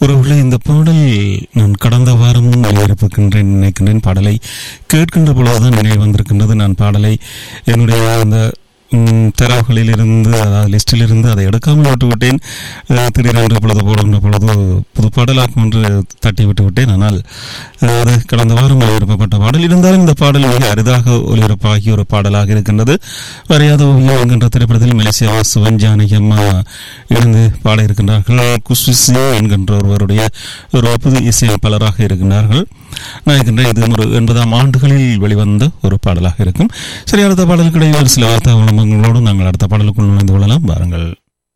ஒருவேளை இந்த பாடல் நான் கடந்த வாரமும் ஒளிபரப்புகின்றேன் நினைக்கின்றேன் பாடலை கேட்கின்ற பொழுதுதான் நினைவு வந்திருக்கின்றது நான் பாடலை என்னுடைய அந்த ம், தரவுகளிலிருந்து அதாவது லிஸ்டிலிருந்து அதை எடுக்காமல் விட்டு விட்டேன் அஹ், திடீரென்று பொழுது போடுகின்ற பொழுது புது பாடலாக்கும் என்று தட்டி விட்டு விட்டேன் ஆனால் அஹ், அது கடந்த வாரம் ஒளிபரப்பப்பட்ட பாடல் இருந்தாலும் இந்த பாடல் மிக அரிதாக ஒளிபரப்பாகிய ஒரு பாடலாக இருக்கின்றது வரையாத ஓவியம் என்கின்ற திரைப்படத்தில் மலேசியா சிவஞ்சானகி அம்மா இணைந்து பாட இருக்கின்றார்கள் குஸ்விசி என்கின்ற ஒருவருடைய ஒரு புது இசையமைப்பாளராக இருக்கின்றார்கள் நான் இருக்கின்ற இது ஒரு எண்பதாம் ஆண்டுகளில் வெளிவந்த ஒரு பாடலாக இருக்கும் சரி அடுத்த பாடலுக்கு இடையே ஒரு சில வார்த்தை விளம்பரங்களோடு நாங்கள் அடுத்த பாடலுக்குள் நுழைந்து கொள்ளலாம் பாருங்கள்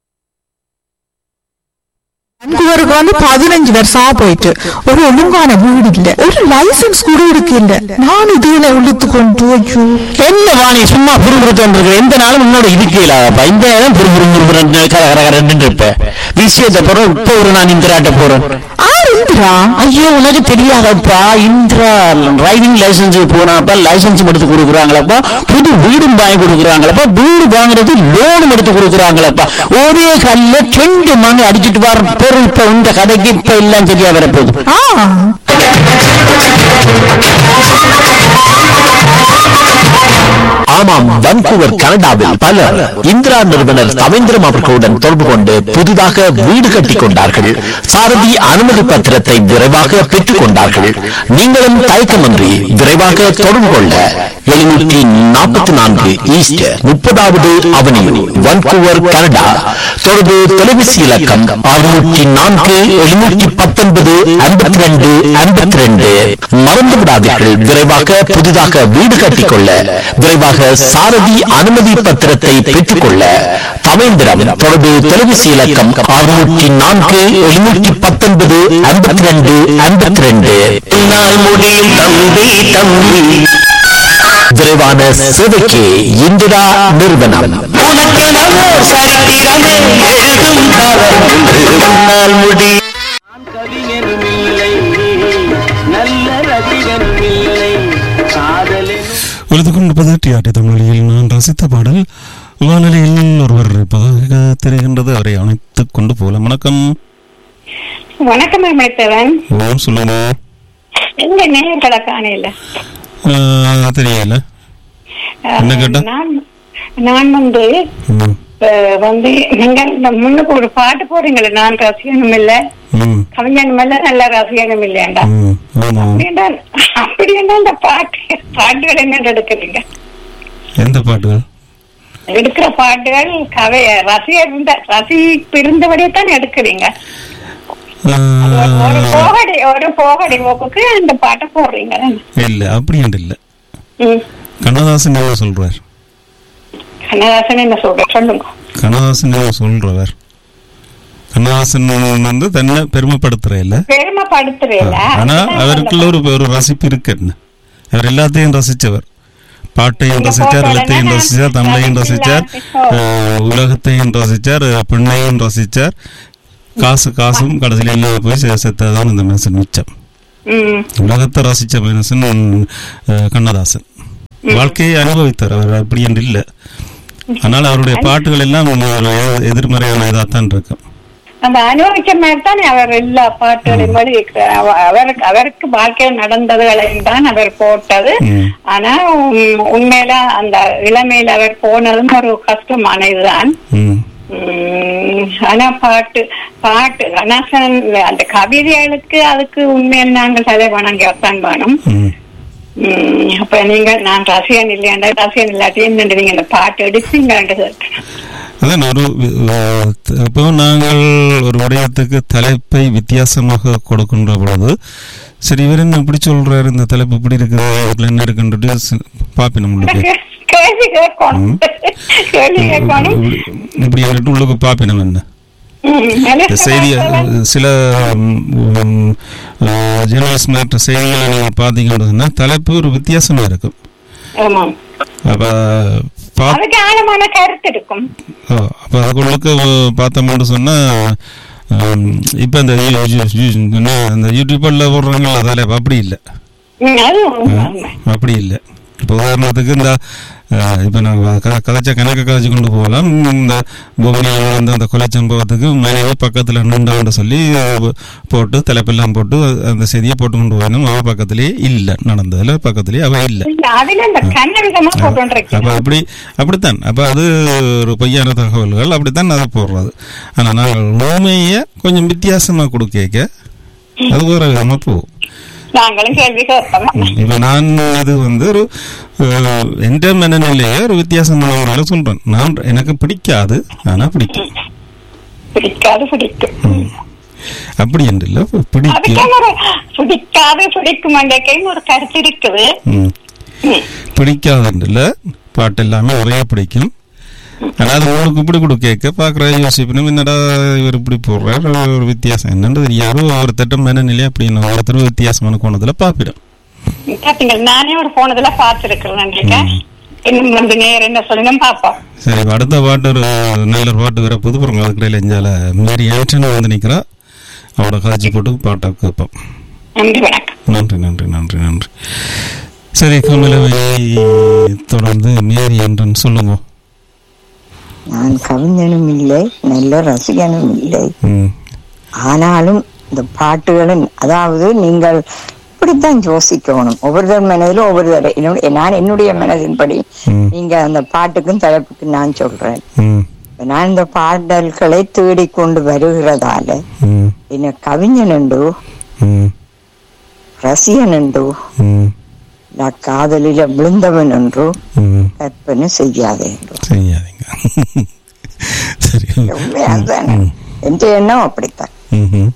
அங்குவருக்கு வந்து பதினஞ்சு வருஷம் போயிட்டு ஒரு ஒழுங்கான வீடு இல்ல ஒரு லைசன்ஸ் கூட இருக்கு இல்ல நான் இதுல இழுத்து கொண்டு ஐயோ என்ன வாணி சும்மா புரிபுறுத்து வந்திருக்க எந்த நாளும் உன்னோட இருக்கலாப்பா இந்த நேரம் புரிபுறு புரிபுறு கர கர கரன்னு இருப்ப விஷயத்தை போறோம் இப்போ ஒரு நான் இந்திராட்ட போறேன் ஆர் இந்திரா ஐயோ உனக்கு தெரியாதப்பா இந்திரா டிரைவிங் லைசன்ஸ் போனாப்பா லைசன்ஸ் எடுத்து கொடுக்குறாங்களப்பா புது வீடும் வாங்கி கொடுக்குறாங்களப்பா வீடு வாங்குறது லோனும் எடுத்து கொடுக்குறாங்களப்பா ஒரே கல்ல ரெண்டு மணி அடிச்சிட்டு வர பொருள் இப்ப இந்த கதைக்கு இப்ப எல்லாம் சரியா வரப்போகுது ஆ ஆமாம் வன்கூவர் கனடாவில் பலர் இந்திரா நிறுவனர் ரவீந்திரம் அவர்களுடன் தொடர்பு கொண்டு புதிதாக வீடு கட்டிக் கொண்டார்கள் சாரதி அனுமதி பத்திரத்தை விரைவாக பெற்றுக் கொண்டார்கள் நீங்களும் தயக்கமின்றி விரைவாக தொடர்பு கொள்ள எழுநூற்றி நாற்பத்தி நான்கு ஈஸ்ட் முப்பதாவது அவனியூ வன்கூவர் கனடா தொடர்பு தொலைபேசி இலக்கம் அறுநூற்றி நான்கு எழுநூற்றி பத்தொன்பது ஐம்பத்தி ரெண்டு ஐம்பத்தி ரெண்டு மறந்து விடாதீர்கள் விரைவாக புதிதாக வீடு கட்டிக்கொள்ள விரைவாக சாரதி அனுமதி பத்திரத்தை பெற்றுக்கொள்ள தவேந்திரம் தொடர்பு தொலைபேசி இலக்கம் அறுநூற்றி நான்கு எழுநூற்றி பத்தொன்பது ஐம்பத்தி ரெண்டு ஐம்பத்தி ரெண்டு முடியும் தம்பி தம்பி விரைவான சேவைக்கு இந்திரா நிறுவனம் உனக்கெனவோ சரித்திரமே எழுதும் காலம் என்று உன்னால் முடி கவிஞனும் இல்லை நல்ல ரசிகனும் இல்லை காதலினும் ஒழித்து கொண்டிருப்பது டிஆர்டி தமிழில் நான் ரசித்த பாடல் வானொலியில் ஒருவர் இருப்பதாக தெரிகின்றது அவரை அணைத்துக் கொண்டு போகலாம் வணக்கம் வணக்கம் அமைத்தவன் ஓம் சொல்லுங்க எங்க நேர்களை காணையில ஆஹ், தெரியல என்ன கேட்டா? நான் நான் வந்து ம், அஹ், வந்து நீங்க இந்த முன்னுக்கு ஒரு பாட்டு போடுறீங்களே நான் ரசிகனும் இல்ல ம், கவிஞனும் இல்ல நல்ல ரசிகனும் இல்லையாண்டா ம், ஆமா அப்படின்னா அப்படின்னா இந்த பாட்டு பாட்டுகள் என்ன எடுக்கிறீங்க எந்த பாட்டுகள் எடுக்கிற பாட்டுகள் கவை ரசிகர் இருந்த ரசிப்பு இருந்தபடியே தான் எடுக்கிறீங்க ஒரு ஆஹ், போகடி ஒரு போகடி போக்குக்கு அந்த பாட்டை போடுறீங்க இல்ல அப்படி என்று இல்ல ம் கண்ணதாசன் என்ன சொல்றார் கண்ணதாசன் என்ன சொல்ற சொல்லுங்க கண்ணதாசன் என்ன சொல்றவர் கண்ணதாசன் வந்து தன்னை பெருமைப்படுத்துற இல்ல பெருமைப்படுத்துறேல ஆனா அவருக்குள்ள ஒரு ஒரு ரசிப்பு இருக்கு என்ன அவர் எல்லாத்தையும் ரசிச்சவர் பாட்டையும் இந்த ரசிச்சார் போட்டோல எழுத்தையும் நான் ரசிச்சார் தமிழையும் ரசிச்சார் ரசிக்கல. அஹ், உலகத்தையும் ரசிச்சார் அஹ், பெண்ணையும் ரசிச்சார் காசு காசும் கடைசியில் எல்லாம் போய் செ- செத்ததான் இந்த மனுஷன் மிச்சம் ம் உலகத்தை ரசிச்ச மனுஷன் அஹ், கண்ணதாசன் வாழ்க்கையை அனுபவித்தார் அவர் அப்படி என்று இல்லை ஆனால் அவருடைய பாட்டுகள் எல்லாம் ஒரு எ- எதிர்மறையான இதாகத்தான் இருக்கும் அந்த அனுபவிக்க மாதிரி தான் அவர் எல்லா பாட்டுகளையும் எழுதியிருக்கிறார். அவ- அவருக்கு அவருக்கு வாழ்க்கையில் நடந்ததுகளையும் தான் அவர் போட்டது ம். ஆனா உம், உண்மையில அந்த இளமையில அவர் போனதும் ஒரு கஷ்டமான இதுதான் ம் உம், ஆனா பாட்டு பாட்டு கணாசன் அந்த கவிதைகளுக்கு அதுக்கு உண்மையில் நாங்கள் தலை வணங்கியத்தான் வேணும் ம் உம், அப்ப நீங்க நான் ரசிகன் இல்லையாண்டா ரசிகன் இல்லாட்டி என்னண்டு நீங்க இந்த பாட்டு எடுப்பீங்க அதான் ஒரு அஹ், இப்போ நாங்கள் ஒரு விடயத்துக்கு தலைப்பை வித்தியாசமாக கொடுக்கின்ற பொழுது சரி இவர் என்ன இப்படி சொல்றாரு இந்த தலைப்பு இப்படி இருக்குது அதுல என்ன இருக்குன்றது சி- பாப்பினம் உள்ளுக்கு கேள்வி கேட்கணும் கேள்வி கேட்கணும் இப்படி- இப்படி அவர்கிட்ட உள்ளுக்கு பாப்பினம் என்ன உம், இந்த நல்ல செய்தி பாட்டு. சில ஜேர்னலிஸ்ட் மற்ற செய்திகளை நீங்கள் பார்த்தீங்கன்னா தலைப்பு ஒரு வித்தியாசமா இருக்கும் ஆமாம் அப்ப பா அதுக்கு ஆழமான கருத்து இருக்கும் அப்போ அதுக்குள்ளுக்கு பார்த்தோம்னு சொன்னால் இப்போ இந்த யூ- யூ- யூ- என்ன, இந்த யூடியூப்பில் போடுறாங்களா அதில் அப்படி இல்லை உம், அது உண்மை, உண்மை. அப்படி இல்லை இப்போ உதாரணத்துக்கு இந்த அஹ், இப்ப நான் க- கதைச்ச கணக்கு கதைச்சு கொண்டு போகலாம் இந்த பொம்மையை வந்து அந்த கொலை சம்பவத்துக்கு மனைவி பக்கத்துல நின்றான்னு சொல்லி அஹ், போட்டு தலைப்பெல்லாம் போட்டு அந்த செய்தியை போட்டு கொண்டு போயணும் அவ பக்கத்திலேயே இல்ல நடந்ததுல பக்கத்திலேயே அவ இல்ல இல்ல, அதுல இந்த கண்ணவிதமா போட்டு அப்ப அப்படி அப்படித்தான் அப்ப அது ஒரு பொய்யான தகவல்கள் அப்படித்தான் அதை போடுறது ஆனா நாங்கள் உண்மையை கொஞ்சம் வித்தியாசமா கொடுக்க அது வேற விதமா போகும் நாங்களும் கேள்வி கேட்போம் இப்ப நான் இது வந்து ஒரு அஹ், என்ற மனநிலையை ஒரு வித்தியாசமான முறையில சொல்றேன் நான் எனக்கு பிடிக்காது ஆனா பிடிக்கும் பிடிக்காது பிடிக்கும் அப்படி என்று இல்ல பிடிக்கும் அதுக்கான ஒரு பிடிக்காது பிடிக்கும் அன்றைக்கையும் ஒரு கருத்து இருக்குது ம். பிடிக்காதுன்னு இல்ல பாட்டு எல்லாமே ஒரே பிடிக்கும் ஆனா அது உங்களுக்கு இப்படி கூட கேட்க பாக்குற யோசிப்பினும் என்னடா இவர் இப்படி போடுறாரு ஒரு வித்தியாசம் என்னன்னு தெரியாது ஒரு திட்டம் மனநிலை அப்படின்னு ஒருத்தர் வித்தியாசமான கோணத்துல பாப்பிடும் பாத்தீங்க நானே ஒரு போனதுல பார்த்திருக்கிறேன் நினைக்கிறேன் இன்னும் வந்து நேரம் என்ன சொல்லணும் பாப்போம் சரி இப்ப அடுத்த பாட்டு ஒரு நல்ல ஒரு பாட்டு வர புது பிறகு அதுக்கிடையில எஞ்சால மாரி ஆக்ஷன் வந்து நிக்கிறா அவட காய்ச்சி போட்டு பாட்டை கேட்போம் நன்றி வணக்கம் நன்றி நன்றி நன்றி நன்றி சரி கமலவை தொடர்ந்து மேரி என்றன் சொல்லுங்க நான் கவிஞனும் இல்லை நல்ல ரசிகனும் இல்லை ம் ஆனாலும் இந்த பாட்டுகளும் அதாவது நீங்கள் இப்படித்தான் யோசிக்கணும் ஒவ்வொருத்தர் மனதிலும் ஒவ்வொருத்தர் என்னுடைய நான் என்னுடைய மனதின்படி ம். நீங்க அந்த பாட்டுக்கும் தலைப்புக்கும் நான் சொல்றேன் ம் இப்ப நான் இந்த பாடல்களை தேடிக்கொண்டு வருகிறதால ம் என்ன கவிஞன் உண்டு ம் ரசிகன் உண்டு ம் நான் காதலில விழுந்தவன் என்று ம் கற்பனை செய்யாதே என்று செய்யாதீங்க சரி உண்மையா அதுதானே என்ற எண்ணம் அப்படித்தான் ம்ஹும்.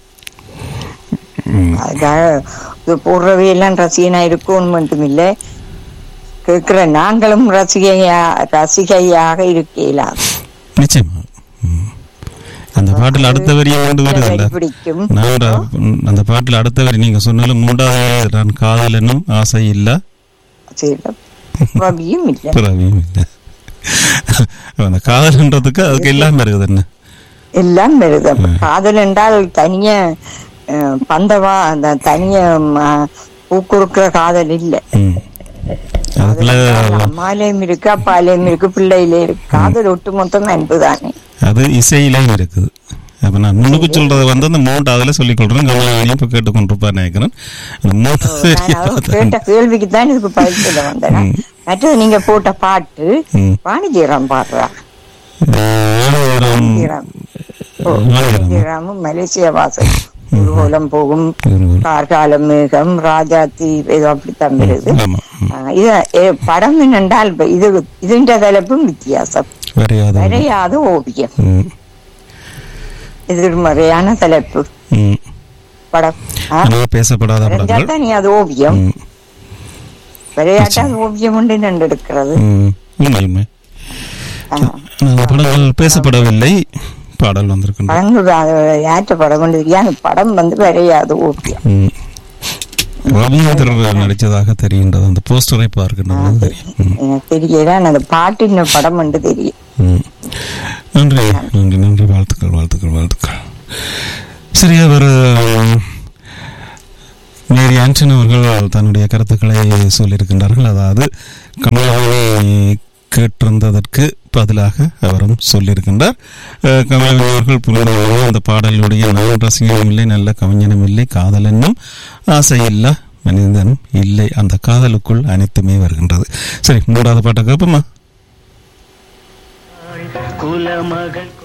ம் அதுக்காக இது போடுறவையெல்லாம் ரசிகனா இருக்கணும் மட்டும் இல்லை கேட்கிற நாங்களும் ரசிகையா ரசிகையாக இருக்கலாம் நிச்சயமா ம். அந்த பாட்டில் அடுத்த வரியை கொண்டு வருதல்ல பிடிக்கும் நான் ஒரு- அந்த பாட்டில் அடுத்த வரி நீங்க சொன்னாலும் மூன்றாவது நான் காதலனும் ஆசை இல்ல ரவியும் இல்லை பிறவியும் இல்லை அந்த காதல்ன்றதுக்கு அதுக்கு எல்லாமே இருக்குது என்ன எல்லாம் வருது காதல் என்றால் தனிய அஹ், பந்தவா அந்த தனிய ம- பூக்குறுக்கிற காதல் இல்லை ம். அதுக்குள்ள அம்மாலையும் இருக்கு அப்பாலையும் இருக்கு பிள்ளையிலே இருக்கு காதல் ஒட்டு மொத்தம் அன்பு தானே அது இசையிலையும் இருக்குது அப்ப நான் முன்னுக்கு சொல்றது வந்து அந்த மூன்றாவதுல சொல்லிக் கொள்றேன் கமலாவணி இப்ப கேட்டுக்கொண்டிருப்பா நினைக்கிறேன் அந்த மூன்றாவது வரியை நான் பார்த்தா- கேட்ட கேள்விக்கு தான் இதுக்கு பதில் சொல்ல வந்தேன் மற்றது நீங்க போட்ட பாட்டு ம். வாணிஜிராம் பாடுறா ஏழாயிரம் வாணிஜிராம் ஓ, வாணிஜிராம். வாணிஜிராமும் மலேசியா வாசல் ஊர்வலம் போகும் ஊர்வலம். கார்கால மேகம் ராஜாத்தி ஏதோ அப்படித்தான் வருது ஆமா ம். ஆ, இது ஏ, படம் என்னென்றால் இப்ப இது இதுன்ற தலைப்பும் வித்தியாசம் வரையாத ஒரு- வரையாத ஓவியம் ம். எதிர்மறையான தலைப்பு ம். படம் ஆ, ஆனா பேசப்படாத படங்கள் வரைஞ்சாதான் நீ அது ஓவியம் ம். விளையாட்டா அது ஓவியம் உண்டு நின்று இருக்கிறது ம். உண்மை உண்மை ஆனா, அந்த படங்கள் பேசப்படவில்லை பாடல் வந்திருக்கின்றன படங்கள் அது யாற்ற படம் கொண்டு தெரியாது படம் வந்து வரையாது ஓவியம் ம். ரவீந்திரர் நடிச்சதாக தெரிகின்றது அந்த போஸ்டரை பார்க்கின்றது தெரியும் ம். எனக்கு தெரியல ஆனா அந்த பாட்டின் படம் வந்து தெரியும் ம். நன்றி நன்றி நன்றி வாழ்த்துக்கள் வாழ்த்துக்கள் வாழ்த்துக்கள் சரி அவர் மேரி ஆண்டன் அவர்கள் தன்னுடைய கருத்துக்களை சொல்லியிருக்கின்றார்கள் அதாவது கமலஹாசனை கேட்டிருந்ததற்கு பதிலாக அவரும் சொல்லியிருக்கின்றார் அஹ், கமலஹாசன் அவர்கள் புரிந்து அந்த பாடலுடைய நான் ரசிகனும் இல்லை நல்ல கவிஞனும் இல்லை காதலனும் ஆசையில்லா மனிதனும் இல்லை அந்த காதலுக்குள் அனைத்துமே வருகின்றது சரி மூன்றாவது பாட்டை கேட்போமா குலமகள்